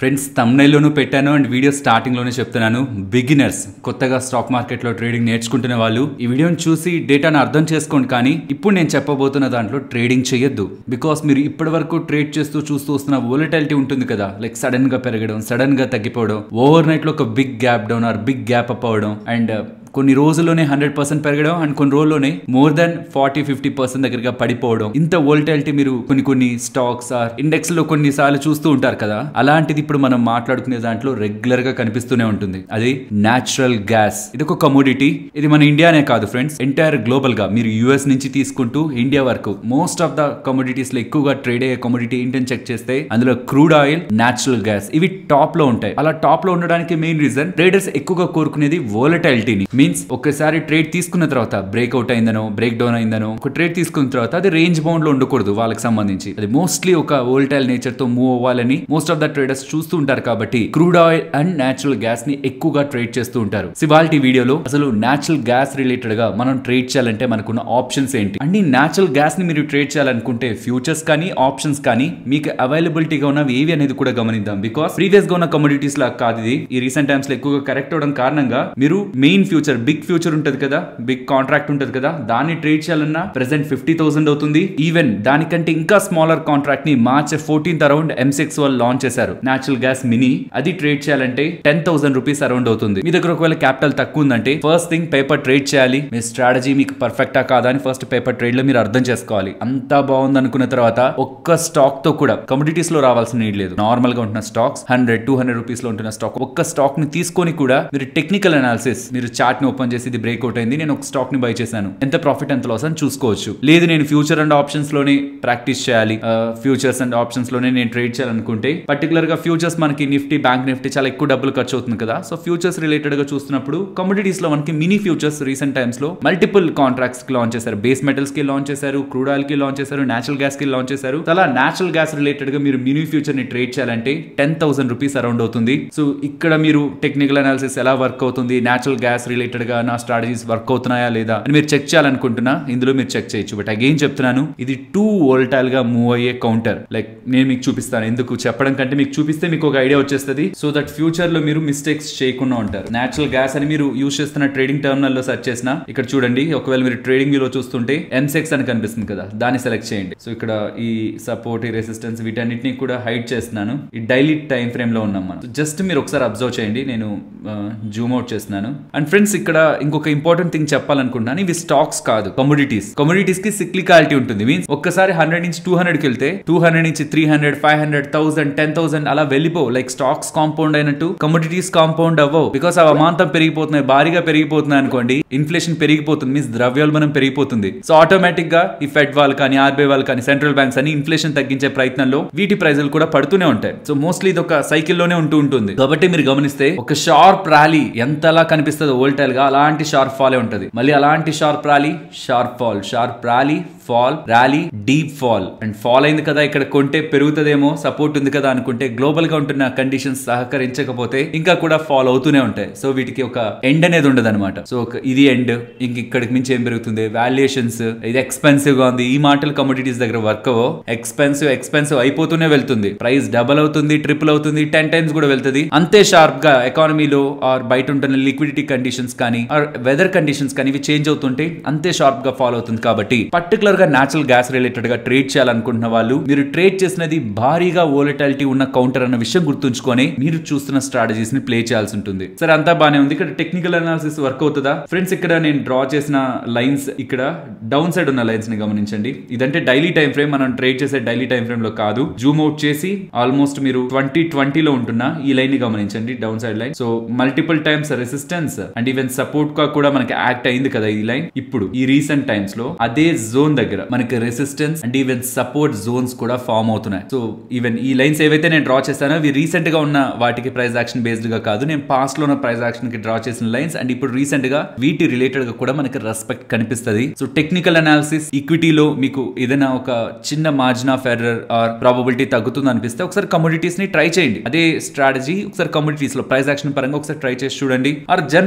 friends తమ్నైల్లోనూ పెట్టాను and video starting లోనే చెప్తున్నాను బిగినర్స్ కొత్తగా స్టాక్ మార్కెట్ లో ట్రేడింగ్ నేర్చుకుంటున్న వాళ్ళు ఈ వీడియోని చూసి డేటాను అర్థం చేసుకోండి కానీ ఇప్పుడు నేను చెప్పబోతున్న దాంట్లో ట్రేడింగ్ చేయొద్దు బికాస్ మీరు ఇప్పటి వరకు ట్రేడ్ చేస్తూ చూస్తూ వస్తున్న వోలటాలిటీ ఉంటుంది కదా లైక్ సడన్ గా పెరగడం సడన్ గా తగ్గిపోవడం ఓవర్ నైట్ లో ఒక big gap down or big gap up అవడం అండ్ కొన్ని రోజుల్లోనే హండ్రెడ్ పర్సెంట్ పెరగడం అండ్ కొన్ని రోజుల్లోనే more than forty fifty percent దగ్గరగా పడిపోవడం ఇంత వోల్టాలిటీ మీరు కొన్ని కొన్ని స్టాక్స్ ఆర్ ఇండెక్స్ లో కొన్నిసార్లు చూస్తూ ఉంటారు కదా అలాంటిది ఇప్పుడు మనం మాట్లాడుకునే దాంట్లో రెగ్యులర్ గా కనిపిస్తూనే ఉంటుంది అది నాచురల్ గ్యాస్ ఇది ఒక కమోడిటీ ఇది మన ఇండియానే కాదు ఫ్రెండ్స్ ఎంటైర్ గ్లోబల్ గా మీరు యుఎస్ నుంచి తీసుకుంటూ ఇండియా వరకు మోస్ట్ ఆఫ్ ద కమోడిటీస్ లో ఎక్కువగా ట్రేడ్ అయ్యే కమోడిటీ ఏంటని చెక్ చేస్తే అందులో క్రూడ్ ఆయిల్ నాచురల్ గ్యాస్ ఇవి టాప్ లో ఉంటాయి అలా టాప్ లో ఉండడానికి మెయిన్ రీజన్ ట్రేడర్స్ ఎక్కువగా కోరుకునేది వోలటాలిటీని మీన్స్ ఒక్కసారి ట్రేడ్ తీసుకున్న తర్వాత బ్రేక్అవుట్ అయిందనో బ్రేక్ డౌన్ అయిందనో ఒక ట్రేడ్ తీసుకున్న తర్వాత అది రేంజ్ బౌండ్ లో ఉండకూడదు వాళ్ళకి సంబంధించి అది మోస్ట్లీ ఒక వోల్టైల్ నేచర్ తో మూవ్ అవ్వాలని మోస్ట్ ఆఫ్ ద ట్రేడర్స్ చూస్తూ ఉంటారు కాబట్టి crude oil and natural gas ని ఎక్కువగా ట్రేడ్ చేస్తూ ఉంటారు సివాల్టీ వీడియోలో అసలు నేచురల్ గ్యాస్ రిలేటెడ్ గా మనం ట్రేడ్ చేయాలంటే మనకున్న ఆప్షన్స్ ఏంటి అండ్ ఈ నేచురల్ గ్యాస్ ని మీరు ట్రేడ్ చేయాలనుకుంటే ఫ్యూచర్స్ కానీ ఆప్షన్స్ కానీ మీకు అవైలబిలిటీగా ఉన్నవి ఏవి అనేది కూడా గమనిద్దాం బికాస్ ప్రీవియస్ గా ఉన్న కమోడిటీస్ లా కాదు ఇది ఈ రీసెంట్ టైమ్స్ లో ఎక్కువగా కరెక్ట్ అవడం కారణంగా మీరు మెయిన్ ఫ్యూచర్ బిగ్ ఫ్యూచర్ ఉంటది కదా బిగ్ కాంట్రాక్ట్ ఉంటది కదా దాన్ని ట్రేడ్ చేయాలన్నా ప్రెసెంట్ ఫిఫ్టీ థౌసండ్ అవుతుంది ఈవెన్ దానికంటే ఇంకా స్మాలర్ కాంట్రాక్ట్ ని మార్చ్ ఫోర్టీన్త్ అరౌండ్ ఎంసెక్స్ వాళ్ళు లాంచ్ చేశారు నేచురల్ గ్యాస్ మినీ అది ట్రేడ్ చేయాలంటే టెన్ థౌసండ్ రూపీస్ అరౌండ్ అవుతుంది మీ దగ్గర ఒకవేళ క్యాపిటల్ తక్కువ ఉందంటే ఫస్ట్ థింగ్ పేపర్ ట్రేడ్ చేయాలి మీ స్ట్రాటజీ మీకు పర్ఫెక్టా కాదా అని ఫస్ట్ పేపర్ ట్రేడ్ లో మీరు అర్థం చేసుకోవాలి అంతా బాగుంది అనుకున్న తర్వాత ఒక్క స్టాక్ తో కూడా కమోడిటీస్ లో రావాల్సిన నీడ్ లేదు నార్మల్ గా ఉంటున్న stocks hundred two hundred rupees లో ఉంటున్న స్టాక్ ఒక్క స్టాక్ ని తీసుకొని కూడా మీరు టెక్నికల్ అనాలిసిస్ మీరు చార్ట్ ని ఓపెన్ చేసి ఇది బ్రేక్అవుట్ అయింది నేను ఒక స్టాక్ ని బై చేశాను ఎంత ప్రాఫిట్ ఎంత లాస్ అని చూసుకోవచ్చు లేదు నేను ఫ్యూచర్ అండ్ ఆప్షన్స్ లోనే ప్రాక్టీస్ చేయాలి ఫ్యూచర్స్ అండ్ ఆప్షన్స్ లోనే నేను ట్రేడ్ చేయాలనుకుంటే పర్టికులర్ గా ఫ్యూచర్స్ మనకి నిఫ్టీ బ్యాంక్ నిఫ్టీ చాలా ఎక్కువ డబ్బులు ఖర్చు అవుతుంది కదా సో ఫ్యూచర్స్ రిలేటెడ్ గా చూస్తున్నప్పుడు కమోడిటీస్ లో మనకి మినీ ఫ్యూచర్స్ రీసెంట్ టైమ్స్ లో మల్టిపుల్ కాంట్రాక్ట్స్ కి లాంచ్ చేశారు బేస్ మెటల్స్ కి లాంచ్ చేశారు క్రూడ్ ఆయిల్ కి లాంచ్ చేశారు నేచురల్ గ్యాస్ కి లాంచ్ చేశారు అలా నేచురల్ గ్యాస్ రిలేటెడ్ గా మీరు మినీ ఫ్యూచర్ ని ట్రేడ్ చేయాలంటే టెన్ థౌసండ్ రూపీస్ అరౌండ్ అవుతుంది సో ఇక్కడ మీరు టెక్నికల్ అనాలిసిస్ ఎలా వర్క్ అవుతుంది నేచురల్ గ్యాస్ రిలేటెడ్ గా నా స్ట్రాటజీస్ వర్క్ అవుతున్నాయా లేదా అని మీరు చెక్ చేయాలనుకుంటున్నా ఇందులో మీరు చెక్ చేయొచ్చు బట్ అగైన్ చెప్తున్నాను ఇది టూ వోల్టైల్ గా మూవ్ అయ్యే కౌంటర్ లైక్ నేను మీకు చూపిస్తాను ఎందుకు చెప్పడం కంటే మీకు చూపిస్తే మీకు ఒక ఐడియా వచ్చేస్తుంది సో దట్ ఫ్యూచర్ లో మీరు మిస్టేక్స్ చేయకుండా ఉంటారు నేచురల్ గ్యాస్ అని మీరు యూస్ చేస్తున్న ట్రేడింగ్ టర్మినల్ లో సెర్చ్ చేసిన ఇక్కడ చూడండి ఒకవేళ మీరు ట్రేడింగ్ లో చూస్తుంటే ఎంసెక్స్ అని కనిపిస్తుంది కదా దాన్ని సెలెక్ట్ చేయండి సో ఇక్కడ ఈ సపోర్ట్ ఈ రెసిస్టెన్స్ వీటన్నిటిని కూడా హైడ్ చేస్తున్నాను ఈ డైలీ టైం ఫ్రేమ్ లో ఉన్నాం మనం జస్ట్ మీరు ఒకసారి అబ్జర్వ్ చేయండి నేను జూమ్ అవుట్ చేస్తున్నాను అండ్ ఫ్రెండ్స్ ఇక్కడ ఇంకొక ఇంపార్టెంట్ థింగ్ చెప్పాలనుకుంటున్నాను ఇవి స్టాక్స్ కాదు కమోడిటీస్ కమోడిటీస్ కి సిక్లికాలిటీ ఉంటుంది మీన్స్ ఒక్కసారి హండ్రెడ్ నుంచి టూ హండ్రెడ్ కి వెళ్తే టూ హండ్రెడ్ నుంచి three hundred five hundred thousand ten thousand అలా వెళ్ళిపో లైక్ స్టాక్స్ కాంపౌండ్ అయినట్టు కమోడిటీస్ కాంపౌండ్ అవ్వవు బికాస్ అవి అమాంతం పెరిగిపోతున్నాయి భారీగా పెరిగిపోతున్నాయి అనుకోండి ఇన్ఫ్లేషన్ పెరిగిపోతుంది మీన్స్ ద్రవ్యోల్బణం పెరిగిపోతుంది సో ఆటోమేటిక్ గా ఈ ఫెడ్ వాళ్ళు కానీ ఆర్బీఐ వాళ్ళు కానీ సెంట్రల్ బ్యాంక్స్ అని ఇన్ఫ్లేషన్ తగ్గించే ప్రయత్నంలో వీటి ప్రైజులు కూడా పడుతూనే ఉంటాయి సో మోస్ట్లీ ఇది ఒక సైకిల్లోనే ఉంటూ ఉంటుంది కాబట్టి మీరు గమనిస్తే ఒక షార్ప్ ర్యాలీ ఎంతలా కనిపిస్తుంది ఓల్టైల్ గా అలాంటి షార్ప్ ఫాలే ఉంటుంది మళ్ళీ అలాంటి sharp rally sharp fall sharp rally fall rally deep fall and fall అయింది కదా ఇక్కడ కొంటే పెరుగుతుందేమో సపోర్ట్ ఉంది కదా అనుకుంటే గ్లోబల్ గా ఉంటున్న కండిషన్స్ సహకరించకపోతే ఇంకా కూడా ఫాల్ అవుతూనే ఉంటాయి సో వీటికి ఒక ఎండ్ అనేది ఉండదు అనమాట సో ఇది ఎండ్ ఇంక ఇక్కడికి మించి ఏం పెరుగుతుంది వాల్యుయేషన్స్ ఇది ఎక్స్పెన్సివ్ గా ఉంది ఈ మాటలు కమోడిటీస్ దగ్గర వర్క్ అవో ఎక్స్పెన్సివ్ ఎక్స్పెన్సివ్ అయిపోతూనే వెళ్తుంది ప్రైస్ డబల్ అవుతుంది ట్రిపుల్ అవుతుంది టెన్ టైమ్స్ కూడా వెళ్తుంది అంతే షార్ప్ గా ఎకానమీలో ఆర్ బయట ఉంటున్న లిక్విడిటీ కండిషన్స్ కానీ ఆర్ వెదర్ కండిషన్స్ కానీ ఇవి చేంజ్ అవుతుంటే అంతే షార్ప్ గా ఫాలో అవుతుంది కాబట్టి పర్టికులర్ గా నేచురల్ గ్యాస్ రిలేటెడ్ గా ట్రేడ్ చేయాలనుకుంటున్న వాళ్ళు మీరు ట్రేడ్ చేసినది భారీగా వోలటాలిటీ ఉన్న కౌంటర్ అన్న విషయం గుర్తుంచుకొని మీరు చూస్తున్న స్ట్రాటజీస్ ని ప్లే చేయాల్సి ఉంటుంది సరే అంతా బానే ఉంది ఇక్కడ టెక్నికల్ అనాలిసిస్ వర్క్ అవుతుందా ఫ్రెండ్స్ ఇక్కడ నేను డ్రా చేసిన లైన్స్ ఇక్కడ డౌన్ సైడ్ ఉన్న లైన్స్ ని గమనించండి ఇదంటే డైలీ టైం ఫ్రేమ్ మనం ట్రేడ్ చేసే డైలీ టైం ఫ్రేమ్ లో కాదు జూమ్ అవుట్ చేసి ఆల్మోస్ట్ మీరు ట్వంటీ ట్వంటీలో ఉంటున్న ఈ లైన్ ని గమనించండి down side line so multiple times resistance and even support గా కూడా మనకి యాక్ట్ అయింది కదా ఈ లైన్ ఇప్పుడు ఈ రీసెంట్ టైమ్స్ లో అదే జోన్ దగ్గర మనకి resistance and even support zones కూడా ఫామ్ అవుతున్నాయి సో ఈవెన్ ఈ లైన్స్ ఏవైతే నేను డ్రా చేస్తానో అవి రీసెంట్ గా ఉన్న వాటికి ప్రైస్ యాక్షన్ బేస్డ్ గా కాదు నేను పాస్ట్ లో ఉన్న ప్రైస్ యాక్షన్ కి డ్రా చేసిన లైన్స్ అండ్ ఇప్పుడు రీసెంట్ గా వీటి రిలేటెడ్ గా కూడా మనకి రెస్పెక్ట్ కనిపిస్తుంది సో టెక్నికల్ అనాలిసిస్ ఈక్విటీలో మీకు ఏదైనా ఒక చిన్న margin of error or probability తగ్గుతుంది అనిపిస్తే ఒకసారి కమోడిటీస్ ని ట్రై చేయండి అదే స్ట్రాటజీ ఒకసారి కమోడిటీస్ లో ప్రైస్ యాక్షన్ పరంగా ఒకసారి ట్రై చేసి చూడండి ఆర్ జనరల్ గా ఇప్పుడు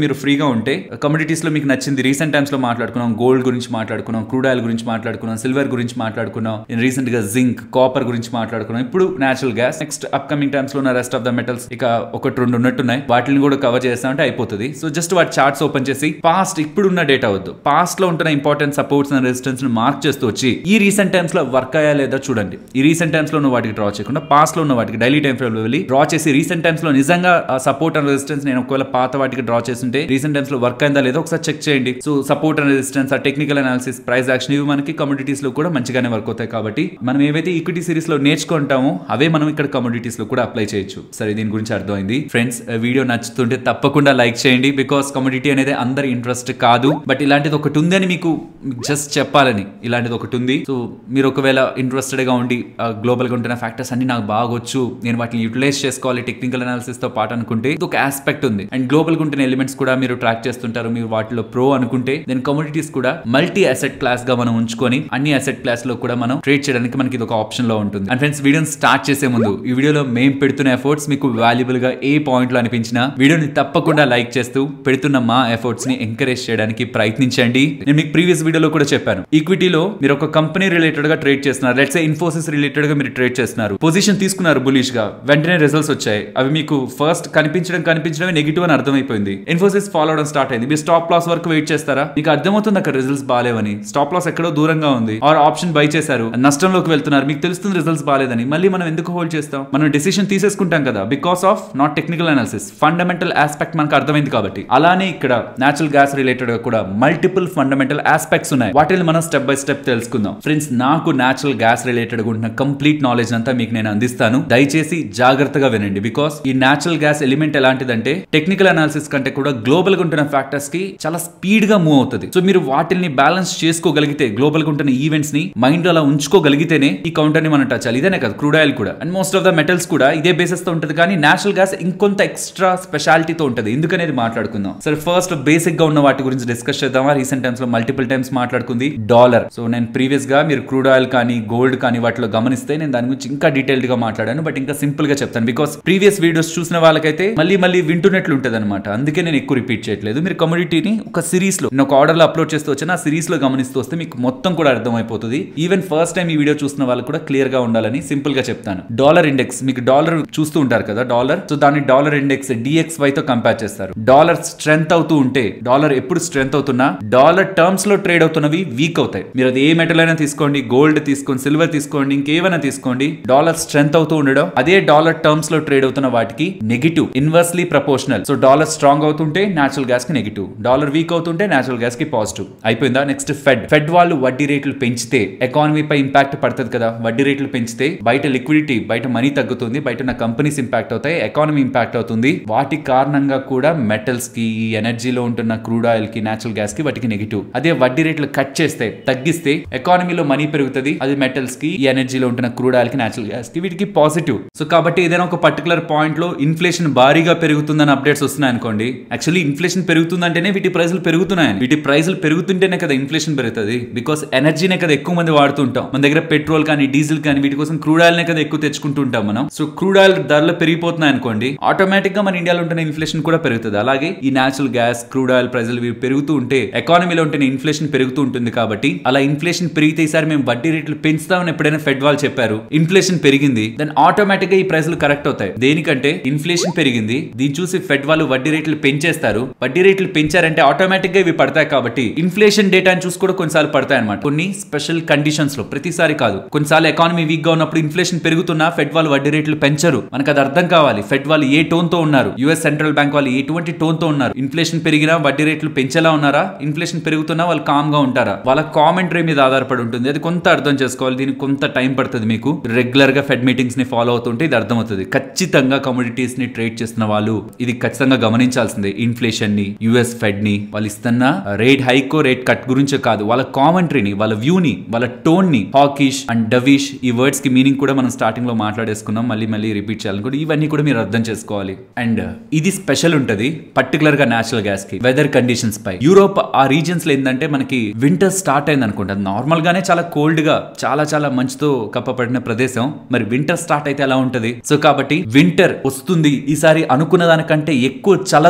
మీరు ఫ్రీగా ఉంటే కమోడిటీస్ లో మీకు నచ్చింది రీసెంట్ టైమ్స్ లో మాట్లాడుకున్నాం గోల్డ్ గురించి మాట్లాడుకున్నాం క్రూడ్ ఆయిల్ గురించి మాట్లాడుకున్నాం సిల్వర్ గురించి మాట్లాడుకున్నాం రీసెంట్ గా జింక్ కాపర్ గురించి మాట్లాడుకున్నాం ఇప్పుడు natural gas next upcoming times లో ఉన్న రెస్ట్ ఆఫ్ ద మెటల్స్ ఇక ఒకటి రెండు ఉన్నట్టున్నాయి వాటిని కూడా కవర్ చేస్తామంటే అయిపోతుంది సో జస్ట్ వాటి చార్ట్స్ ఓపెన్ చేసి పాస్ట్ ఇప్పుడున్న డేటా వద్దు పాస్ట్ లో ఉంటున్న ఇంపార్టెంట్ సపోర్ట్స్ అండ్ రెసిస్టెన్స్ ని మార్క్ చేస్తూ వచ్చి ఈ రీసెంట్ టైమ్స్ లో వర్క్ అయ్యా లేదా చూడండి ఈ రీసెంట్ టైమ్స్ లో ఉన్న వాటికి డ్రా చేయకుండా పాస్ట్ లో ఉన్న వాటికి డైలీ టైం ఫ్రేమ్ లో వెళ్ళి డ్రా చేసి రీసెంట్ టైమ్స్ లో నిజంగా సపోర్ట్ అండ్ రెసిస్టెన్స్ నేను ఒకవేళ పాత వాటికి డ్రా చేస్తుంటే రీసెంట్ టైమ్స్ లో వర్క్ అయిందా లేదో ఒకసారి చెక్ చేయండి సో సపోర్ట్ అండ్ రెసిస్టెన్స్ ఆ టెక్నికల్ అనాలిసిస్ ప్రైస్ యాక్షన్ ఇవి మనకి కమోడిటీస్ లో కూడా మంచిగానే వర్క్ అవుతాయి కాబట్టి మనం ఏవైతే ఈక్విటీ సిరీస్ లో నేర్చుకుంటామో అవే మనం ఇక్కడ కమోడిటీస్ లో కూడా అప్లై చేయొచ్చు సరే దీని గురించి అర్థమైంది ఫ్రెండ్స్ వీడియో నచ్చుతుంటే తప్పకుండా లైక్ చేయండి బికాస్ కమోడిటీ అనేది అందరి ఇంట్రెస్ట్ కాదు బట్ ఇలాంటిది ఒకటి ఉందని మీకు జస్ట్ చెప్పాలని ఇలాంటిది ఒకటి ఉంది సో మీరు ఒకవేళ ఇంట్రెస్టెడ్ గా ఉండి గ్లోబల్ గా ఉంటున్న ఫ్యాక్టర్స్ అన్ని నాకు బాగొచ్చు నేను వాటిని యూటిలైజ్ చేసుకోవాలి టెక్నికల్ అనాలిసిస్ తో పాటు అనుకుంటే ఇది ఒక ఆస్పెక్ట్ ఉంది అండ్ గ్లోబల్ గా ఉంటున్న ఎలిమెంట్స్ కూడా మీరు ట్రాక్ చేస్తుంటారు మీరు వాటిలో ప్రో అనుకుంటే దెన్ కమోడిటీస్ కూడా మల్టీ అసెట్ క్లాస్ గా మనం ఉంచుకొని అన్ని అసెట్ క్లాస్ లో కూడా మనం ట్రేడ్ చేయడానికి మనకి ఇది ఒక ఆప్షన్ లో ఉంటుంది అండ్ ఫ్రెండ్స్ వీడియోని స్టార్ట్ చేసే ముందు ఈ వీడియోలో మేము పెడుతున్న ఎఫర్ట్స్ మీకు వాల్యుబుల్ గా ఏ పాయింట్ లో అనిపించినా వీడియోని తప్పకుండా లైక్ చేస్తూ పెడుతున్న మా ఎఫర్ట్స్ ని ఎంకరేజ్ చేయడానికి ప్రయత్నించండి నేను మీకు ప్రీవియస్ వీడియోలో కూడా చెప్పాను ఈక్విటీలో మీరు ఒక కంపెనీ రిలేటెడ్ గా ట్రేడ్ చేస్తున్నారు లెట్స్ ఇన్ఫోసిస్ రిలేటెడ్ గా మీరు ట్రేడ్ చేస్తున్నారు పొజిషన్ తీసుకున్నారు బులిష్ గా వెంటనే రిజల్ట్స్ వచ్చాయి అవి మీకు ఫస్ట్ కనిపించడం కనిపించడమే నెగిటివ్ అని అర్థమైపోయింది ఇన్ఫోసిస్ ఫాలో అవడం స్టార్ట్ అయింది మీరు స్టాప్ లాస్ వరకు వెయిట్ చేస్తారా మీకు అర్థమవుతుంది అక్కడ రిజల్ట్స్ బాగాలేవని స్టాప్ లాస్ ఎక్కడో దూరంగా ఉంది ఆర్ ఆప్షన్ బై చేశారు నష్టంలోకి వెళ్తున్నారు మీకు తెలుస్తుంది రిజల్ట్స్ బాగాలేదని మళ్ళీ మనం ఎందుకు హోల్డ్ చేస్తాం మనం డెసిషన్ తీసేసుకుంటాం కదా because of not technical analysis fundamental aspect మనకు అర్థమైంది కాబట్టి అలానే ఇక్కడ నేచురల్ గ్యాస్ రిలేటెడ్ గా కూడా మల్టిపుల్ ఫండమెంటల్ ఆస్పెక్ట్స్ ఉన్నాయి వాటిని మనం స్టెప్ బై స్టెప్ తెలుసుకుందాం ఫ్రెండ్స్ నాకు నేచురల్ గ్యాస్ రిలేటెడ్ ఉంటున్న కంప్లీట్ నాలెడ్జ్ అంతా మీకు నేను అందిస్తాను దయచేసి జాగ్రత్తగా వినండి బికాస్ ఈ నేచురల్ గ్యాస్ ఎలిమెంట్ ఎలాంటిదంటే టెక్నికల్ అనాలిసిస్ కంటే కూడా గ్లోబల్ గా ఉంటున్న ఫ్యాక్టర్స్ కి చాలా స్పీడ్ గా మూవ్ అవుతుంది సో మీరు వాటిని బ్యాలెన్స్ చేసుకోగలిగితే గ్లోబల్ గా ఉంటున్న ఈవెంట్స్ ని మైండ్ అలా ఉంచుకోగలిగితేనే ఈ కౌంటర్ ని మనం టచ్ చేయాలి ఇదేనే కదా క్రూడ్ ఆయిల్ కూడా and most of the metals కూడా ఇదే బేసిస్ తో ఉంటుంది కానీ నేచురల్ గ్యాస్ ఇంకొంత ఎక్స్ట్రా స్పెషాలిటీతో ఉంటుంది ఎందుకనేది మాట్లాడుకుందాం సరే ఫస్ట్ బేసిక్ గా ఉన్న వాటి గురించి డిస్కస్ చేద్దామా రీసెంట్ టైమ్స్ లో మల్టిపుల్ టైమ్స్ మాట్లాడుకుంది డాలర్ సో నేను ప్రీవియస్ గా మీరు క్రూడ్ ఆయిల్ కానీ గోల్డ్ కానీ వాటిలో గమనిస్తే నేను దాని గురించి ఇంకా డీటెయిల్డ్ గా మాట్లాడాను బట్ ఇంకా సింపుల్ గా చెప్తాను బికాస్ ప్రీవియస్ వీడియోస్ చూసిన వాళ్ళకైతే మళ్ళీ మళ్ళీ వింటున్నట్లు ఉంటుంది అనమాట అందుకే నేను ఎక్కువ రిపీట్ చేయట్లేదు మీరు కమ్యూనిటీని ఒక సిరీస్ లో నేను ఒక ఆర్డర్ లో అప్లోడ్ చేస్తూ వచ్చిన ఆ సిరీస్ లో గమనిస్తూ వస్తే మీకు మొత్తం కూడా అర్థమైపోతుంది ఈవెన్ ఫస్ట్ టైం ఈ వీడియో చూసిన వాళ్ళకి కూడా క్లియర్ గా ఉండాలని సింపుల్ గా చెప్తాను డాలర్ ఇండెక్స్ మీకు డాలర్ చూస్తూ ఉంటారు కదా డాలర్ సో దాన్ని డాలర్ ఇండెక్స్ డిఎక్స్ వై తో కంపేర్ చేస్తారు డాలర్ స్ట్రెంత్ అవుతూ ఉంటే డాలర్ ఎప్పుడు స్ట్రెంత్ అవుతున్నా డాలర్ టర్మ్స్ లో ట్రేడ్ అవుతున్నవి వీక్ అవుతాయి మీరు అది ఏ మెటల్ అయినా తీసుకోండి గోల్డ్ తీసుకోండి సిల్వర్ తీసుకోండి ఇంకేమైనా తీసుకోండి డాలర్ స్ట్రెంత్ అవుతూ ఉండడం అదే డాలర్ టర్మ్స్ లో ట్రేడ్ అవుతున్న వాటికి negative inversely proportional so dollar strong అవుతుంటే నేచురల్ గ్యాస్ కి నెగిటివ్ డాలర్ వీక్ అవుతుంటే నేచురల్ గ్యాస్ కి పాజిటివ్ అయిపోయిందా నెక్స్ట్ ఫెడ్ ఫెడ్ వాళ్ళు వడ్డీ రేట్లు పెంచితే ఎకానమీ పై ఇంపాక్ట్ పడుతుంది కదా వడ్డీ రేట్లు పెంచితే బయట లిక్విడిటీ బయట మనీ తగ్గుతుంది బయట ఉన్న కంపెనీస్ ఇంపాక్ట్ అవుతాయి ఎకానమీ ఇంపాక్ట్ అవుతుంది వాటి కారణంగా కూడా మెటల్స్ కి ఈ ఎనర్జీలో ఉంటున్న క్రూడ్ ఆయిల్ కి నేచురల్ గ్యాస్ కి వాటికి నెగిటివ్ అదే వడ్డీ రేట్లు కట్ చేస్తే తగ్గిస్తే ఎకానమీలో మనీ పెరుగుతుంది అది మెటల్స్ కి ఈ ఎనర్జీలో ఉంటున్న క్రూడ్ ఆయిల్ కి నేచురల్ గ్యాస్ కి వీటికి పాజిటివ్ సో కాబట్టి ఏదైనా ఒక పర్టికులర్ పాయింట్ లో ఇన్ఫ్లేషన్ భారీగా పెరుగుతుందని అప్డేట్స్ వస్తున్నాయి అనుకోండి యాక్చువల్లీ ఇన్ఫ్లేషన్ పెరుగుతుందంటేనే వీటి ప్రైసులు పెరుగుతున్నాయని వీటి ప్రైసులు పెరుగుతుంటేనే కదా ఇన్ఫ్లేషన్ పెరుగుతుంది బికాస్ ఎనర్జీనే కదా ఎక్కువ మంది వాడుతుంటాం మన దగ్గర పెట్రోల్ కానీ డీజిల్ కానీ వీటి కోసం క్రూడ్ ఆయిల్ నే కదా ఎక్కువ తెచ్చుకుంటూ ఉంటాం మనం సో క్రూడ్ ఆయిల్ ధరలు పెరిగిపోతున్నాయి అనుకోండి ఆటోమేటిక్ గా మన ఇండియాలో ఉంటున్న ఇన్ఫ్లేషన్ కూడా పెరుగుతుంది అలాగే ఈ నేచురల్ గ్యాస్ క్రూడ్ ఆయిల్ ప్రైజులు ఇవి పెరుగుతూ ఉంటే ఎకానమీలో ఉంటున్న ఇన్ఫ్లేషన్ పెరుగుతూ ఉంటుంది కాబట్టి అలా ఇన్ఫ్లేషన్ పెరిగితే ఈసారి మేము వడ్డీ రేట్లు పెంచుతామని ఎప్పుడైనా ఫెడ్ వాళ్ళు చెప్పారు ఇన్ఫ్లేషన్ పెరిగింది దెన్ ఆటోమేటిక్ గా ఈ ప్రైజులు కరెక్ట్ అవుతాయి దేనికంటే ఇన్ఫ్లేషన్ పెరిగింది దీన్ని చూసి ఫెడ్ వాళ్ళు వడ్డీ రేట్లు పెంచేస్తారు వడ్డీ రేట్లు పెంచారంటే ఆటోమేటిక్ గా ఇవి పడతాయి కాబట్టి ఇన్ఫ్లేషన్ డేటాని చూసి కూడా కొన్నిసార్లు పడతాయి అనమాట కొన్ని స్పెషల్ కండిషన్స్ లో ప్రతిసారి కాదు కొన్నిసార్లు ఎకానమీ వీక్ గా ఉన్నప్పుడు ఇన్ఫ్లేషన్ పెరుగుతున్నా ఫెడ్ వాళ్ళు వడ్డీ రేట్లు పెంచరు మనకు అది అర్థం కావాలి ఫెడ్ వాళ్ళు ఏ టోన్ తో ఉన్నారు యుఎస్ సెంట్రల్ బ్యాంక్ వాళ్ళు ఎటువంటి టోన్ తో ఉన్నారు ఇన్ఫ్లేషన్ పెరిగినా వడ్డీ రేట్లు పెంచేలా ఉన్నారా ఇన్ఫ్లేషన్ పెరుగుతున్నా వాళ్ళు కామ్ గా ఉంటారా వాళ్ళ కామెంటరీ మీద ఆధారపడి ఉంటుంది అది కొంత అర్థం చేసుకోవాలి దీనికి కొంత టైం పడుతుంది మీకు రెగ్యులర్ గా ఫెడ్ మీటింగ్స్ ని ఫాలో అవుతుంటే ఇది అర్థమవుతుంది ఖచ్చితంగా కమోడిటీస్ ని ట్రేడ్ చేస్తున్న వాళ్ళు ఇది ఖచ్చితంగా గమనించాల్సిందే ఇన్ఫ్లేషన్ ని యుఎస్ ఫెడ్ ని వాళ్ళు ఇస్తున్న రేట్ హైకో రేట్ కట్ గురించే కాదు వాళ్ళ కామెంటరీని వాళ్ళ వ్యూని వాళ్ళ టోన్ ని హాకిష్ అండ్ డవిష్ ఈ వర్డ్స్ కి మీనింగ్ కూడా మనం స్టార్టింగ్ లో మాట్లాడేసుకున్నాం మళ్ళీ మళ్ళీ రిపీట్ చేయాలనుకుంటే ఇవన్నీ కూడా మీరు అర్థం చేసుకోవాలి అండ్ ఇది స్పెషల్ ఉంటది పర్టికులర్ గా నేచురల్ గ్యాస్ కి వెదర్ కండిషన్స్ పై యూరోప్ ఆ రీజియన్స్ లో ఏంటంటే మనకి వింటర్ స్టార్ట్ అయింది అనుకుంటా నార్మల్ గానే చాలా కోల్డ్ గా చాలా చాలా మంచుతో కప్పబడిన ప్రదేశం మరి వింటర్ స్టార్ట్ అయితే ఎలా ఉంటది సో కాబట్టి వింటర్ వస్తుంది ఈసారి అనుకున్న దానికంటే ఎక్కువ చల్లదనం ఉంటది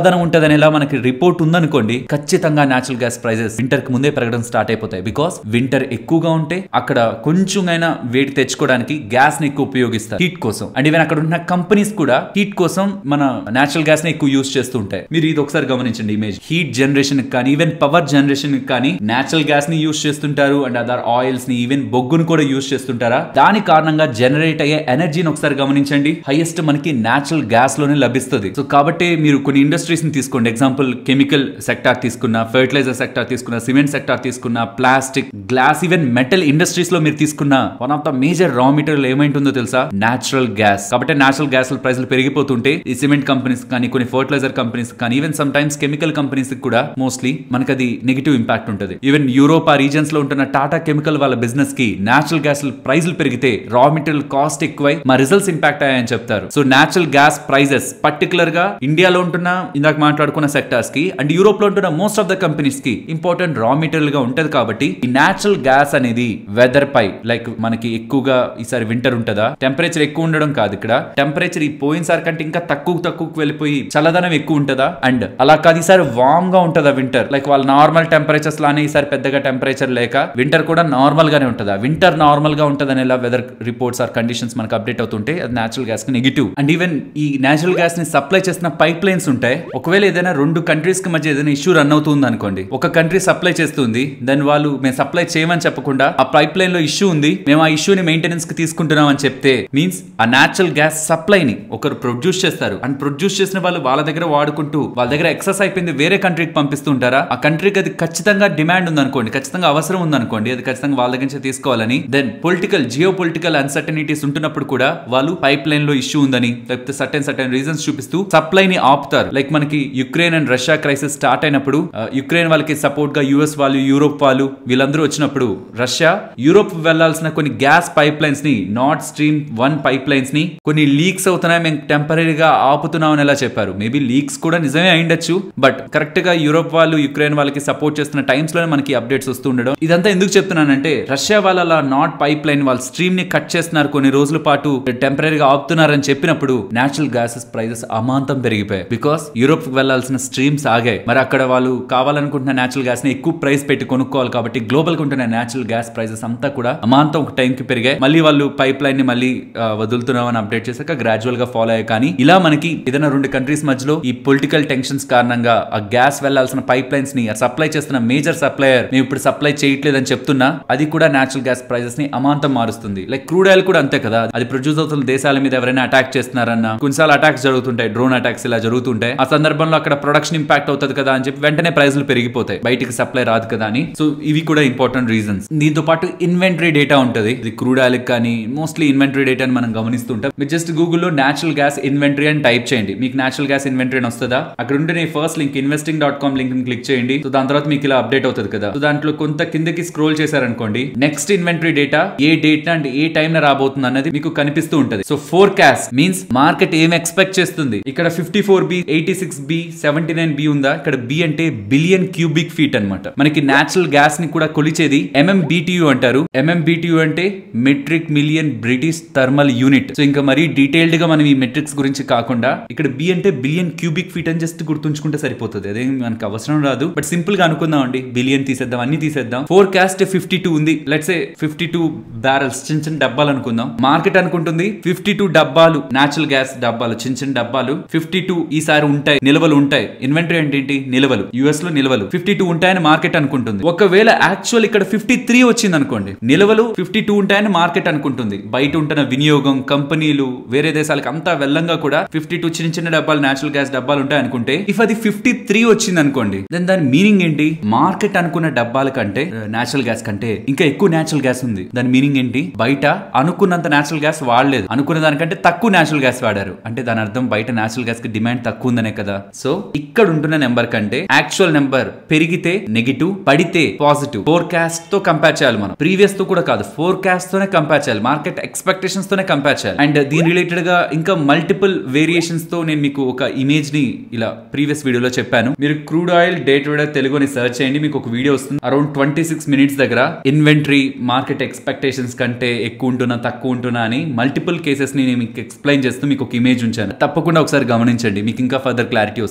ఉంటదనేలా మనకి రిపోర్ట్ ఉందనుకోండి ఖచ్చితంగా నేచురల్ గ్యాస్ ప్రైజెస్ వింటర్ కి ముందే పెరగడం స్టార్ట్ అయిపోతాయి బికాస్ వింటర్ ఎక్కువగా ఉంటే అక్కడ కొంచెం అయినా వేడి తెచ్చుకోవడానికి గ్యాస్ ని ఎక్కువ ఉపయోగిస్తారు హీట్ కోసం అండ్ ఈవెన్ అక్కడ ఉన్న కంపెనీస్ కూడా హీట్ కోసం మన నేచురల్ గ్యాస్ ని ఎక్కువ యూస్ చేస్తూ ఉంటాయి మీరు ఇది ఒకసారి గమనించండి ఇమేజ్ హీట్ జనరేషన్ కానీ ఈవెన్ పవర్ జనరేషన్ కానీ నేచురల్ గ్యాస్ ని యూస్ చేస్తుంటారు అండ్ అదర్ ఆయిల్స్ ని ఈవెన్ బొగ్గును కూడా యూస్ చేస్తుంటారా దాని కారణంగా జనరేట్ అయ్యే ఎనర్జీని ఒకసారి గమనించండి హైయెస్ట్ మనకి నేచురల్ గ్యాస్ లోనే లభిస్తుంది సో కాబట్టి మీరు కొన్ని ఇండస్ట్రీస్ ని తీసుకోండి ఎగ్జాంపుల్ కెమికల్ సెక్టార్ తీసుకున్న ఫెర్టిలైజర్ సెక్టార్ తీసుకున్న సిమెంట్ సెక్టార్ తీసుకున్న plastic glass even metal industries లో మీరు తీసుకున్న one of the major raw material ఏమైంటుందో తెలుసా నేచురల్ గ్యాస్ కాబట్టి నేచురల్ గ్యాస్ ప్రైస్లు పెరిగిపోతుంటే ఈ సిమెంట్ కంపెనీస్ కానీ కొన్ని ఫర్టిలైజర్ కంపెనీస్ కానీ even sometimes chemical companies కూడా మోస్ట్లీ మనకి అది నెగిటివ్ ఇంపాక్ట్ ఉంటుంది ఈవెన్ యూరోప్ ఆ రీజన్స్ లో ఉంటున్న టాటా కెమికల్ వాళ్ళ బిజినెస్ కి నేచురల్ గ్యాస్ ప్రైజ్లు పెరిగితే రా మెటీరియల్ కాస్ట్ ఎక్కువై మా రిజల్ట్స్ ఇంపాక్ట్ అయ్యాయని చెప్తారు so natural gas prices particular గా ఇండియాలో ఉంటున్న ఇందాక మాట్లాడుకున్న సెక్టార్స్ కి అండ్ యూరోప్ లో ఉంటున్న మోస్ట్ ఆఫ్ ద కంపెనీస్ కి ఇంపార్టెంట్ రా మెటీరియల్ గా ఉంటది కాబట్టి ఈ నేచురల్ గ్యాస్ అనేది వెదర్ పై లైక్ మనకి ఎక్కువగా ఈసారి వింటర్ ఉంటదా టెంపరేచర్ ఎక్కువ ఉండడం కాదు ఇక్కడ టెంపరేచర్ ఈ పోయినసారి కంటే ఇంకా తక్కువ తక్కువకి వెళ్ళిపోయి చల్లదనం ఎక్కువ ఉంటదా అండ్ అలా కాదు ఈసారి వామ్ గా ఉంటదా వింటర్ లైక్ వాళ్ళ నార్మల్ టెంపరేచర్స్ లానే ఈసారి పెద్దగా టెంపరేచర్ లేక వింటర్ కూడా నార్మల్ గానే ఉంటదా వింటర్ నార్మల్ గా ఉంటదని ఎలా వెదర్ రిపోర్ట్స్ ఆర్ కండిషన్స్ మనకు అప్డేట్ అవుతుంటే అది నేచురల్ గ్యాస్ కి నెగిటివ్ అండ్ ఈవెన్ ఈ నేచురల్ గ్యాస్ ని సప్లై చేసిన పైప్ లైన్స్ ఉంటాయి ఒకవేళ ఏదైనా రెండు కంట్రీస్ కి మధ్య ఏదైనా ఇష్యూ రన్ అవుతుంది అనుకోండి ఒక కంట్రీ సప్లై చేస్తుంది దాని వాళ్ళు మేము సప్లై చేయమని చెప్పకుండా ఆ పైప్ లైన్ లో ఇష్యూ ఉంది మేము ఆ ఇష్యూని మెయింటెనెన్స్ కి తీసుకుంటున్నాం అని చెప్తే మీన్స్ ఆ నేచురల్ గ్యాస్ సప్లైని ఒకరు ప్రొడ్యూస్ చేస్తారు అండ్ ప్రొడ్యూస్ చేసిన వాళ్ళు వాళ్ళ దగ్గర వాడుకుంటూ వాళ్ళ దగ్గర ఎక్సెస్ అయిపోయింది వేరే కంట్రీకి పంపిస్తుంటారా ఆ కంట్రీకి అది ఖచ్చితంగా డిమాండ్ ఉందనుకోండి ఖచ్చితంగా అవసరం ఉందనుకోండి అది ఖచ్చితంగా వాళ్ళ దగ్గర నుంచి తీసుకోవాలని then political geopolitical uncertainties ఉంటున్నప్పుడు కూడా వాళ్ళు పైప్ లైన్ లో ఇష్యూ ఉందని లేకపోతే సర్టెన్ సర్టెన్ రీజన్స్ చూపిస్తూ సప్లై ని ఆపుతారు లైక్ మనకి Ukraine and Russia crisis start అయినప్పుడు ఆ, యుక్రెయిన్ వాళ్ళకి సపోర్ట్ గా యుఎస్ వాళ్ళు యూరోప్ వాళ్ళు వీళ్ళందరూ వచ్చినప్పుడు రష్యా యూరోప్ వెళ్లాల్సిన కొన్ని గ్యాస్ పైప్ లైన్స్ ని North Stream one pipelines ని కొన్ని లీక్స్ అవుతున్నాయి మేము టెంపరీగా ఆపుతున్నాం అని ఎలా చెప్పారు మేబీ లీక్స్ కూడా నిజమే అయిండొచ్చు బట్ కరెక్ట్ గా యూరోప్ వాళ్ళు యుక్రెయిన్ వాళ్ళకి సపోర్ట్ చేస్తున్న టైమ్స్ లోనే మనకి అప్డేట్స్ వస్తూ ఉండడం ఇదంతా ఎందుకు చెప్తున్నానంటే రష్యా వాళ్ళ అలా నాట్ పైప్ లైన్ వాళ్ళ స్ట్రీమ్ ని కట్ చేస్తున్నారు కొన్ని రోజుల పాటు టెంపరీగా ఆపుతున్నారని చెప్పినప్పుడు నేచురల్ గ్యాసెస్ ప్రైజెస్ అమాంతం పెరిగిపోయాయి బికాస్ యూరోప్ వెళ్లాల్సిన స్ట్రీమ్స్ ఆగాయి మరి అక్కడ వాళ్ళు కావాలనుకుంటున్న నేచురల్ గ్యాస్ ని ఎక్కువ ప్రైస్ పెట్టి కొనుక్కోవాలి కాబట్టి గ్లోబల్ గా ఉంటున్న నేచురల్ గ్యాస్ ప్రైజెస్ అంతా కూడా అమాంతం ఒక టైం కి పెరిగాయి మళ్ళీ వాళ్ళు పైప్ లైన్ ని మళ్ళీ ఆ, వదులుతున్నామని అప్డేట్ చేశాక గ్రాడ్యువల్ గా ఫాలో అయ్యాయి కానీ ఇలా మనకి ఏదైనా రెండు కంట్రీస్ మధ్యలో ఈ పొలిటికల్ టెన్షన్స్ కారణంగా ఆ గ్యాస్ వెళ్లాల్సిన పైప్ లైన్స్ ని సప్లై చేస్తున్న మేజర్ సప్లయర్ మేము ఇప్పుడు సప్లై చేయట్లేదని చెప్తున్నా అది కూడా నేచురల్ గ్యాస్ ప్రైజెస్ ని అమాంతం మారుస్తుంది లైక్ క్రూడ్ ఆయిల్ కూడా అంతే కదా అది ప్రొడ్యూస్ అవుతున్న దేశాల మీద ఎవరైనా అటాక్ చేస్తున్నారన్న కొన్నిసార్లు అటాక్స్ జరుగుతుంటాయి డ్రోన్ అటాక్స్ ఇలా జరుగుతుంటాయి ఆ సందర్భంలో అక్కడ ప్రొడక్షన్ ఇంపాక్ట్ అవుతుంది కదా అని చెప్పి వెంటనే ప్రైజ్లు పెరిగిపోతాయి బయటికి సప్లై రాదు కదా అని సో ఇవి కూడా ఇంపార్టెంట్ రీజన్స్ దీంతో పాటు ఇన్వెంటరీ డేటా ఉంటుంది ఇది క్రూడ్ ఆయిల్ కానీ మోస్ట్లీ ఇన్వెంటరీ డేటా మనం గమనిస్తుంటాం మీరు జస్ట్ గూగుల్లో నేచురల్ గ్యాస్ ఇన్వెంటరీ అని టైప్ చేయండి మీకు నేచురల్ గ్యాస్ ఇన్వెంటరీ అని వస్తుందా అక్కడ ఉంటే నేను first link investing dot com link click చేయండి సో దాని తర్వాత మీకు ఇలా అప్డేట్ అవుతుంది కదా సో దాంట్లో కొంత కిందకి స్క్రోల్ చేశారనుకోండి నెక్స్ట్ ఇన్వెంటరీ డేటా ఏ డేట్ అండ్ ఏ టైం రాబోతుంది అన్నది మీకు కనిపిస్తూ ఉంటది so forecast means market ఏం ఎక్స్పెక్ట్ చేస్తుంది ఇక్కడ fifty four B eighty six B seventy nine B ఉందా ఇక్కడ బి అంటే బిలియన్ క్యూబిక్ ఫీట్ అన్నమాట మనకి నేచురల్ గ్యాస్ ని కూడా కొలిచేది ఎంఎం బీటీయూ అంటారు ఎంఎం బీటీయూ అంటే metric million British thermal unit so ఇంకా మరీ డీటెయిల్డ్ గా మనం ఈ మెట్రిక్స్ గురించి కాకుండా ఇక్కడ బి అంటే బిలియన్ క్యూబిక్ ఫీట్ అని జస్ట్ గుర్తుంచుకుంటే సరిపోతుంది అదేం మనకు అవసరం రాదు బట్ సింపుల్ గా అనుకుందాం అండి బిలియన్ తీసేద్దాం అన్ని తీసేద్దాం ఫోర్ కాస్ట్ ఫిఫ్టీ టూ ఉంది let's a fifty two barrels చిన్న చిన్న డబ్బాలు అనుకుందాం మార్కెట్ అనుకుంటుంది ఫిఫ్టీ టూ డబ్బాలు నేచురల్ గ్యాస్ డబ్బాలు చిన్న చిన్న డబ్బాలు ఫిఫ్టీ టూ ఈసారి ఉంటాయి నిల్వలు ఉంటాయి ఇన్వెంటరీ అంటే ఏంటి నిల్వలు యుఎస్ లో నిల్వలు ఫిఫ్టీ టూ ఉంటాయని మార్కెట్ అనుకుంటుంది ఒకవేళ యాక్చువల్ ఇక్కడ ఫిఫ్టీ త్రీ వచ్చింది అనుకోండి నిల్వలు ఫిఫ్టీ టూ ఉంటాయని మార్కెట్ అనుకుంటుంది బయట ఉంటున్న వినియోగం కంపెనీలు వేరే దేశాలకు అంతా వెళ్ళంగా కూడా ఫిఫ్టీ టూ చిన్న చిన్న డబ్బాలు నేచురల్ గ్యాస్ డబ్బాలు ఉంటాయి అనుకుంటే ఇఫ్ అది ఫిఫ్టీ త్రీ వచ్చింది అనుకోండి దెన్ దాని మీనింగ్ ఏంటి మార్కెట్ అనుకున్న డబ్బాల కంటే నేచురల్ గ్యాస్ కంటే ఇంకా ఎక్కువ నేచురల్ గ్యాస్ ఉంది దాని మీనింగ్ ఏంటి బయట అనుకున్నంత నేచురల్ గ్యాస్ వాడలేదు అనుకున్న దానికంటే తక్కువ నేచురల్ గ్యాస్ వాడారు అంటే దాని అర్థం బయట నేచురల్ గ్యాస్ కి డిమాండ్ తక్కువ ఉందనే కదా సో ఇక్కడ ఉంటున్న నెంబర్ కంటే యాక్చువల్ నెంబర్ పెరిగితే నెగిటివ్ పడితే పాజిటివ్ ఫోర్కాస్ట్ తో కంపేర్ చేయాలి మనం ప్రీవియస్ తో కూడా కాదు ఫోర్కాస్ట్ తోనే కంపేర్ చేయాలి మార్కెట్ ఎక్స్పెక్టేషన్స్ తోనే కంపేర్ చేయాలి అండ్ దీని రిలేటెడ్ గా ఇంకా మల్టిపుల్ వేరియేషన్స్ తో నేను మీకు ఒక ఇమేజ్ ని ఇలా ప్రీవియస్ వీడియోలో చెప్పాను మీరు crude oil day to day Telugu అని సెర్చ్ చేయండి మీకు ఒక వీడియో వస్తుంది అరౌండ్ ట్వంటీ సిక్స్ మినిట్స్ దగ్గర ఇన్వెంటరీ మార్కెట్ ఎక్స్పెక్టేషన్స్ కంటే ఎక్కువ ఉంటున్నా తక్కువ ఉంటున్నా అని మల్టిపుల్ కేసెస్ ని నేను మీకు ఎక్స్ప్లెయిన్ చేస్తూ మీకు ఒక ఇమేజ్ ఉంచాను తప్పకుండా ఒకసారి గమనించండి మీకు ఇంకా ఫర్దర్ క్లారిటీ వస్తుంది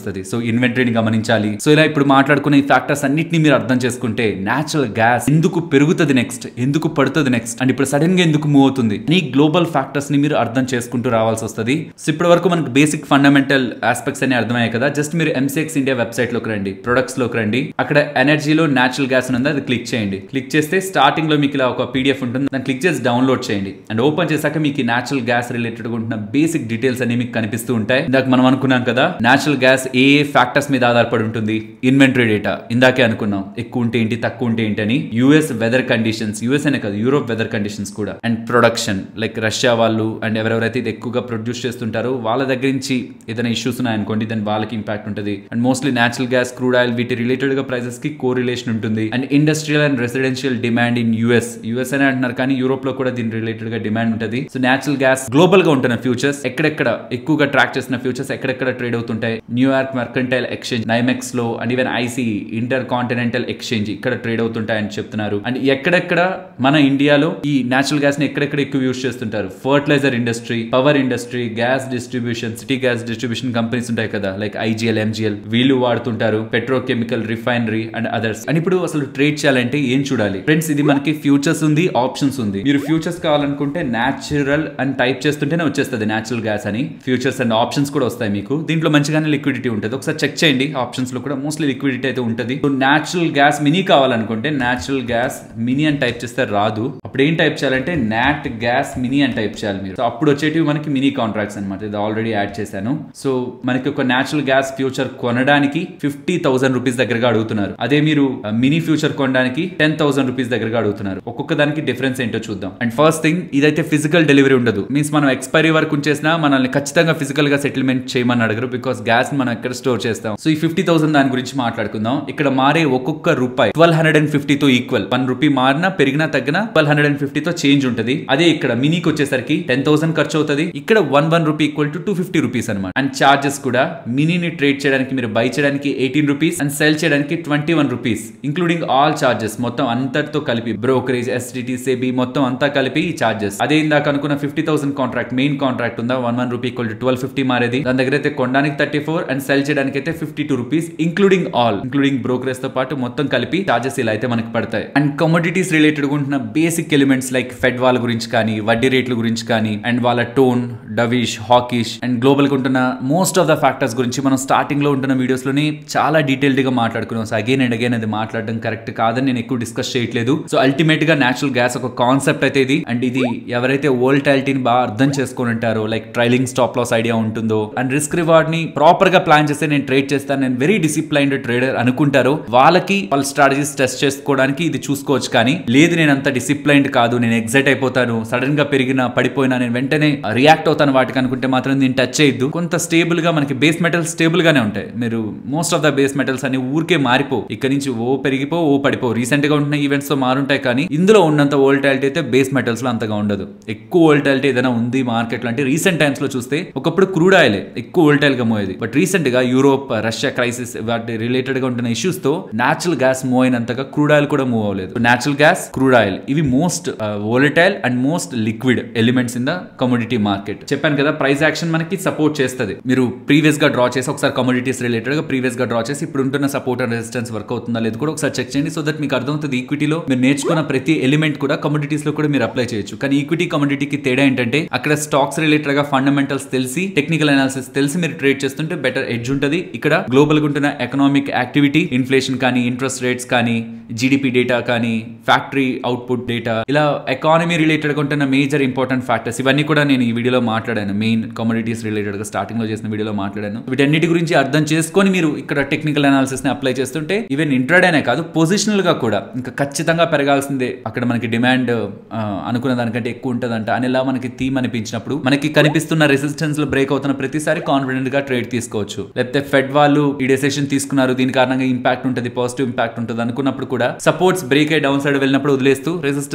వస్తుంది సో ఇన్వెంటరీని గమనించాలి సో ఇలా ఇప్పుడు మాట్లాడుకునే ఈ ఫ్యాక్టర్స్ అన్నిటిని మీరు అర్థం చేసుకుంటే నేచురల్ గ్యాస్ ఎందుకు పెరుగుతుంది నెక్స్ట్ ఎందుకు పడుతుంది నెక్స్ట్ అండ్ ఇప్పుడు సడన్ గా ఎందుకు మూవ్ అవుతుంది ఈ గ్లోబల్ ఫ్యాక్టర్స్ ని మీరు అర్థం చేసుకుంటూ రావాల్సి వస్తుంది సో ఇప్పటి వరకు మనకు బేసిక్ ఫండమెంటల్ ఆస్పెక్ట్స్ అని అర్థమయ్యాయి కదా జస్ట్ మీరు ఎంసీఎక్స్ ఇండియా వెబ్సైట్ లోకి రండి ప్రొడక్ట్స్ లోకి రండి అక్కడ ఎనర్జీలో నేచురల్ గ్యాస్ ఉంది అది క్లిక్ చేయండి క్లిక్ చేస్తే స్టార్టింగ్ లో మీకు ఇలా ఒక పీడిఎఫ్ ఉంటుంది దాన్ని క్లిక్ చేసి డౌన్లోడ్ చేయండి అండ్ ఓపెన్ చేశాక మీకు నేచురల్ గ్యాస్ రిలేటెడ్ ఉంటున్న బేసిక్ డీటెయిల్స్ అన్ని మీకు కనిపిస్తూ ఉంటాయి ఇందాక మనం అనుకున్నాం కదా నేచురల్ గ్యాస్ ఏ ఏ ఫ్యాక్టర్స్ మీద ఆధారపడి ఉంటుంది ఇన్వెంటరీ డేటా ఇందాకే అనుకున్నాం ఎక్కువ ఉంటే ఏంటి తక్కువ ఉంటే ఏంటి అని యుఎస్ వెదర్ కండిషన్స్ యుఎస్ అనే కాదు యూరోప్ వెదర్ కండిషన్స్ కూడా అండ్ ప్రొడక్షన్ లైక్ రష్యా వాళ్ళు అండ్ ఎవరెవరైతే ఇది ఎక్కువగా ప్రొడ్యూస్ చేస్తుంటారో వాళ్ళ దగ్గర నుంచి ఏదైనా ఇష్యూస్ ఉన్నాయనుకోండి దాని వాళ్ళకి ఇంపాక్ట్ ఉంటుంది and mostly natural gas crude oil వీటి రిలేటెడ్ గా ప్రైసెస్ కి కో రిలేషన్ ఉంటుంది and industrial and residential demand in US US అని అంటున్నారు కానీ యూరోప్ లో కూడా దీని రిలేటెడ్ గా డిమాండ్ ఉంటుంది సో నేచురల్ గ్యాస్ గ్లోబల్ గా ఉంటున్న ఫ్యూచర్స్ ఎక్కడెక్కడ ఎక్కువగా ట్రాక్ చేసిన ఫ్యూచర్స్ ఎక్కడెక్కడ ట్రేడ్ అవుతుంటాయి న్యూయార్క్ మెర్కంటైల్ ఎక్స్చేంజ్ నైమెక్స్ లో and even I C intercontinental exchange ఇక్కడ ట్రేడ్ అవుతుంటాయని చెప్తున్నారు అండ్ ఎక్కడెక్కడ మన ఇండియాలో ఈ నేచురల్ గ్యాస్ ని ఎక్కడెక్కడ ఎక్కువ యూస్ చేస్తుంటారు fertiliser industry power industry gas distribution city gas distribution companies ఉంటాయి కదా లైక్ ఐజీఎల్ ఎంజిఎల్ వీళ్ళు వాడుతుంటారు petrochemical refinery and others and ఇప్పుడు అసలు ట్రేడ్ చేయాలంటే ఏం చూడాలి ఫ్రెండ్స్ ఇది మనకి ఫ్యూచర్స్ ఉంది ఆప్షన్స్ ఉంది మీరు ఫ్యూచర్స్ కావాలనుకుంటే న్యాచురల్ అని టైప్ చేస్తుంటేనే వచ్చేస్తుంది న్యాచురల్ గ్యాస్ అని ఫ్యూచర్స్ అండ్ ఆప్షన్స్ కూడా వస్తాయి మీకు దీంట్లో మంచిగానే లిక్విడిటీ ఉంటుంది ఒకసారి చెక్ చేయండి ఆప్షన్స్ లో కూడా మోస్ట్లీ లిక్విడిటీ అయితే ఉంటుంది సో న్యాచురల్ గ్యాస్ మినీ కావాలనుకుంటే న్యాచురల్ గ్యాస్ మినీ అని టైప్ చేస్తే రాదు అప్పుడు ఏం టైప్ చేయాలంటే నాట్ గ్యాస్ మినీ అని టైప్ చేయాలి మీరు సో అప్పుడు వచ్చేటివి మనకి మినీ కాంట్రాక్ట్స్ అనమాట ఇది ఆల్రెడీ యాడ్ చేశాను సో మనకి ఒక న్యాచురల్ గ్యాస్ ఫ్యూచర్ కొనడానికి ఫిఫ్టీ థౌసండ్ రూపీస్ దగ్గరగా అడుగుతున్నారు అదే మీరు మినీ ఫ్యూచర్ కొనడానికి టెన్ థౌసండ్ రూపీస్ దగ్గరగా అడుగుతున్నారు ఒక్కొక్క దానికి డిఫరెన్స్ ఏంటో చూద్దాం అండ్ ఫస్ట్ థింగ్ ఇదైతే ఫిజికల్ డెలివరీ ఉండదు మీన్స్ మనం ఎక్స్పైరీ వరకు ఉంచేసినా మనల్ని ఖచ్చితంగా ఫిజికల్ గా సెటిల్మెంట్ చేయమని అడగరు బికాస్ గ్యాస్ మనం ఎక్కడ స్టోర్ చేస్తాం సో ఈ ఫిఫ్టీ థౌసండ్ దాని గురించి మాట్లాడుకుందాం ఇక్కడ మారే ఒక్కొక్క రూపాయి ట్వెల్వ్ హండ్రెడ్ అండ్ ఫిఫ్టీ తో ఈక్వల్ వన్ రూపీ మారినా పెరిగినా తగ్గినా ట్వెల్వ్ హండ్రెడ్ అండ్ ఫిఫ్టీ తో చేంజ్ ఉంటుంది అదే ఇక్కడ మినీకి వచ్చేసరికి టెన్ థౌసండ్ ఖర్చు అవుతుంది ఇక్కడ one one rupee equal to two fifty rupees అనమాట అండ్ చార్జెస్ కూడా మినీని ట్రేడ్ చేయడానికి మీరు బై చేయడానికి ఎయిటీన్ రూపీస్ అండ్ సెల్ చేయడానికి twenty one rupees including all charges మొత్తం అంతటితో కలిపి బ్రోకరేజ్ ఎస్డిటి సెబి మొత్తం అంతా కలిపి ఈ చార్జెస్ అదే ఇందాక అనుకున్న fifty thousand contract main contract ఉందా one one rupee equal to twelve fifty మారేది దాని దగ్గర అయితే కొనడానికి థర్టీ ఫోర్ అండ్ సెల్ చేయడానికి అయితే fifty two rupees including all including brokerage తో పాటు మొత్తం కలిపి చార్జెస్ ఇలా అయితే మనకి పడతాయి అండ్ కమోడిటీస్ రిలేటెడ్ ఉంటున్న బేసిక్ ఎలిమెంట్స్ లైక్ ఫెడ్ వాళ్ళ గురించి కానీ వడ్డీ రేట్ల గురించి కానీ అండ్ వాళ్ళ tone dovish hawkish and global గా ఉంటున్న మోస్ట్ ఆఫ్ ద ఫ్యాక్టర్స్ గురించి మనం స్టార్టింగ్ లో ఉంటున్న వీడియోస్ లోనే చాలా డీటెయిల్డ్ గా మాట్లాడుకున్నాం సో అగైన్ అండ్ అగైన్ అది మాట్లాడడం కరెక్ట్ కాదని నేను ఎక్కువ డిస్కస్ చేయట్లేదు సో అల్టిమేట్ గా నేచురల్ గ్యాస్ ఒక కాన్సెప్ట్ అయితే ఇది అండ్ ఇది ఎవరైతే వోల్టాలిటీని బాగా అర్థం చేసుకొని ఉంటారో like trailing stop loss idea ఉంటుందో అండ్ రిస్క్ రివార్డ్ ని ప్రాపర్ గా ప్లాన్ చేస్తే నేను ట్రేడ్ చేస్తాను నేను వెరీ డిసిప్లైన్డ్ ట్రేడర్ అనుకుంటారో వాళ్ళకి వాళ్ళ స్ట్రాటజీస్ టెస్ట్ చేసుకోవడానికి ఇది చూసుకోవచ్చు కానీ లేదు నేను అంత డిసిప్లైన్డ్ కాదు నేను ఎగ్జైట్ అయిపోతాను సడన్ గా పెరిగిన పడిపోయినా నేను వెంటనే రియాక్ట్ అవుతాను వాటికి అనుకుంటే మాత్రం దీన్ని టచ్ చేయొద్దు కొంత స్టేబుల్ గా మనకి బేస్ మెటల్స్ స్టేబుల్ గానే ఉంటాయి మీరు most of the base metals అన్ని ఊరికే మారిపో ఇక్కడ నుంచి ఓ పెరిగిపో ఓ పడిపో రీసెంట్ గా ఉంటున్న ఈవెంట్స్ తో మారుంటాయి కానీ ఇందులో ఉన్నంత వోల్టాలిటీ అయితే బేస్ మెటల్స్ లో అంతగా ఉండదు ఎక్కువ వోల్టాలిటీ ఏదైనా ఉంది మార్కెట్ లో అంటే రీసెంట్ టైమ్స్ లో చూస్తే ఒకప్పుడు క్రూడ్ ఆయిల్ ఎక్కువ వోల్టైల్ గా మూవ్ అయ్యేది బట్ రీసెంట్ గా యూరోప్ రష్యా క్రైసిస్ వాటి రిలేటెడ్ గా ఉంటున్న ఇష్యూస్ తో నేచురల్ గ్యాస్ మూవ్ అయినంతగా క్రూడ్ ఆయిల్ కూడా మూవ్ అవ్వలేదు నేచురల్ గ్యాస్ క్రూడ్ ఆయిల్ ఇవి most volatile and most liquid elements in the commodity market చెప్పాను కదా ప్రైస్ యాక్షన్ మనకి సపోర్ట్ చేస్తుంది మీరు ప్రీవియస్ గా డ్రా చేసి ఒకసారి కమోడిటీస్ రిలేటెడ్ గా ప్రీవియస్ గా డ్రా చేసి ఇప్పుడు ఉంటున్న సపోర్ట్ అండ్ రెసిస్టెన్స్ వర్క్ అవుతుందా లేదు కూడా ఒకసారి చెక్ చేయండి సో దట్ మీకు అర్థమవుతుంది ఈక్విటీలో మీరు నేర్చుకున్న ప్రతి ఎలిమెంట్ కూడా కమోడిటీస్ లో కూడా మీరు అప్లై చేయొచ్చు కానీ ఈక్విటీ కమోడిటీకి తేడా ఏంటంటే అక్కడ స్టాక్స్ రిలేటెడ్ గా ఫండమెంటల్స్ తెలిసి టెక్నికల్ అనాలిసిస్ తెలిసి మీరు ట్రేడ్ చేస్తుంటే బెటర్ ఎడ్జ్ ఉంటుంది ఇక్కడ గ్లోబల్ గా ఉంటున్న ఎకనామిక్ యాక్టివిటీ ఇన్ఫ్లేషన్ కానీ ఇంట్రెస్ట్ రేట్స్ కానీ జీడిపి డేటా కానీ ఫ్యాక్టరీ అవుట్పుట్ డేటా ఇలా ఎకానమీ రిలేటెడ్ గా ఉంటున్న మేజర్ ఇంపార్టెంట్ ఫ్యాక్టర్స్ ఇవన్నీ కూడా నేను ఈ వీడియోలో మాట్లాడాను మెయిన్ కమోడిటీస్ రిలేటెడ్ గా స్టార్టింగ్ లో చేసిన వీడియోలో మాట్లాడాను వీటన్నిటి గురించి అర్థం చేసుకొని మీరు ఇక్కడ టెక్నికల్ అనాలిసిస్ ని అప్లై చేస్తుంటే ఈవెన్ ఇంట్రాడేనే కాదు పొజిషనల్ గా కూడా ఇంకా ఖచ్చితంగా పెరగాల్సిందే అక్కడ మనకి డిమాండ్ అనుకున్న దానికంటే ఎక్కువ ఉంటుందంట అనేలా మనకి థీమ్ అనిపించినప్పుడు మనకి కనిపిస్తున్న రెసిస్టెన్స్ లో బ్రేక్ అవుతున్న ప్రతిసారి కాన్ఫిడెంట్ గా ట్రేడ్ తీసుకోవచ్చు లేకపోతే ఫెడ్ వాళ్ళు ఈ డెసిషన్ తీసుకున్నారు దీని కారణంగా ఇంపాక్ట్ ఉంటుంది పాజిటివ్ ఇంపాక్ట్ ఉంటుంది అనుకున్నప్పుడు కూడా సపోర్ట్స్ బ్రేక్ అయ్యి డౌన్ సైడ్ వెళ్ళినప్పుడు వదిలేస్తూ రెసిస్టెన్స్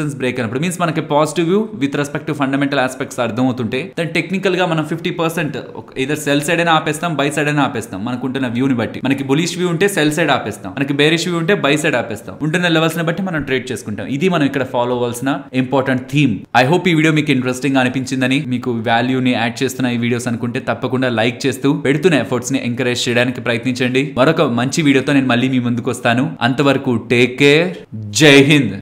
రెసిస్టెన్స్ బ్రేక్ అయినప్పుడు మీన్స్ మనకి positive view with respect to fundamental aspects అర్థమవుతుంటే దాని టెక్నికల్ గా మనం fifty percent either sell side అయినా ఆపేస్తాం బై సైడ్ అయినా ఆపేస్తాం మనకుంటున్న వ్యూని బట్టి మనకి బులిష్ వ్యూ ఉంటే సెల్ సైడ్ ఆపేస్తాం మనకి బేరిష్ వ్యూ ఉంటే బై సైడ్ ఆపేస్తాం ఉంటున్న లెవెల్స్ ని బట్టి మనం ట్రేడ్ చేసుకుంటాం ఇది మనం ఇక్కడ ఫాలో అవ్వాల్సిన ఇంపార్టెంట్ థీమ్ ఐ హోప్ ఈ వీడియో మీకు ఇంట్రెస్టింగ్ అనిపించిందని మీకు వాల్యూని యాడ్ చేస్తున్న ఈ వీడియోస్ అనుకుంటే తప్పకుండా లైక్ చేస్తూ పెడుతున్న ఎఫర్ట్స్ ని ఎంకరేజ్ చేయడానికి ప్రయత్నించండి మరొక మంచి వీడియోతో నేను మళ్ళీ మీ ముందుకు వస్తాను అంతవరకు టేక్ కేర్ జై హింద్